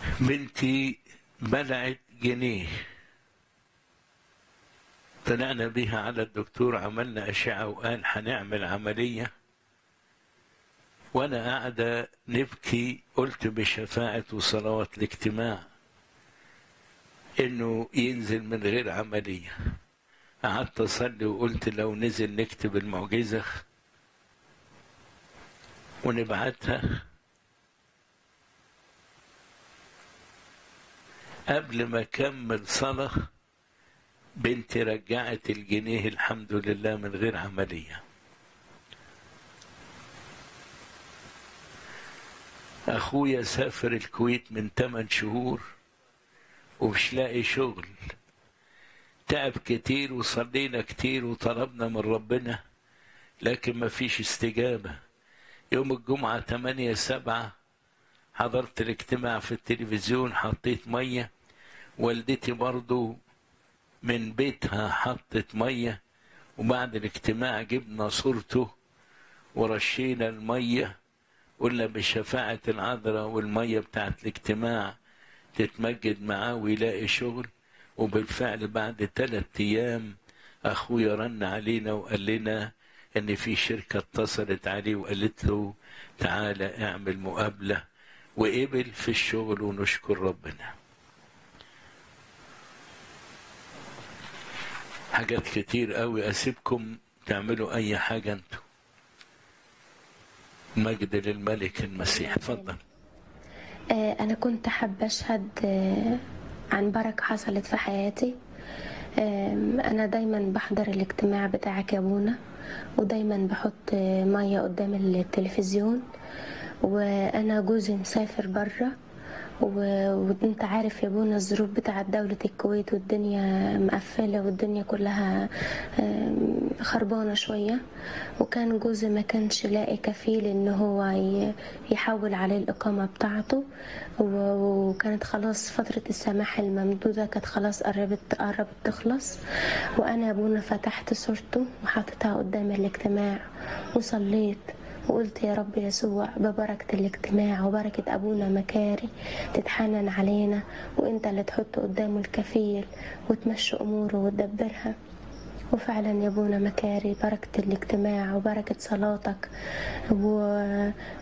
بنتي بلعت جنيه طلعنا بيها على الدكتور عملنا أشعة وقال هنعمل عملية وأنا قاعدة نبكي قلت بشفاعة وصلوات الاجتماع إنه ينزل من غير عملية قعدت أصلي وقلت لو نزل نكتب المعجزة ونبعتها قبل ما أكمل صلاة بنتي رجعت الجنيه الحمد لله من غير عملية أخويا سافر الكويت من 8 شهور ومش لاقي شغل تعب كتير وصلينا كتير وطلبنا من ربنا لكن ما فيش استجابة يوم الجمعة 8 سبعة حضرت الاجتماع في التلفزيون حطيت مية والدتي برضو من بيتها حطت مية وبعد الاجتماع جبنا صورته ورشينا المية قلنا بشفاعة العذراء والمية بتاعت الاجتماع تتمجد معاه ويلاقي شغل وبالفعل بعد ثلاثة أيام أخويا رن علينا وقال لنا إن في شركة اتصلت عليه وقالت له تعالى اعمل مقابلة وقبل في الشغل ونشكر ربنا حاجات كتير قوي أسيبكم تعملوا أي حاجة أنتوا مجد للملك المسيح اتفضل آه، أنا كنت حابة أشهد آه، عن بركة حصلت في حياتي آم، أنا دايما بحضر الاجتماع بتاعك يا بونا ودايما بحط آه، مية قدام التلفزيون وأنا جوزي مسافر برا و- وانت عارف يا بونا الظروف بتاعت دولة الكويت والدنيا مقفلة والدنيا كلها آم، خربانة شوية وكان جوزي ما كانش لاقي كفيل ان هو ي- يحول عليه الإقامة بتاعته و- وكانت خلاص فترة السماح الممدودة كانت خلاص قربت قربت تخلص وأنا يا بونا فتحت صورته وحطيتها قدام الاجتماع وصليت وقلت يا رب يسوع ببركة الاجتماع وبركة أبونا مكاري تتحنن علينا وإنت اللي تحط قدامه الكفيل وتمشي أموره وتدبرها وفعلا يا ابونا مكاري بركة الاجتماع وبركة صلاتك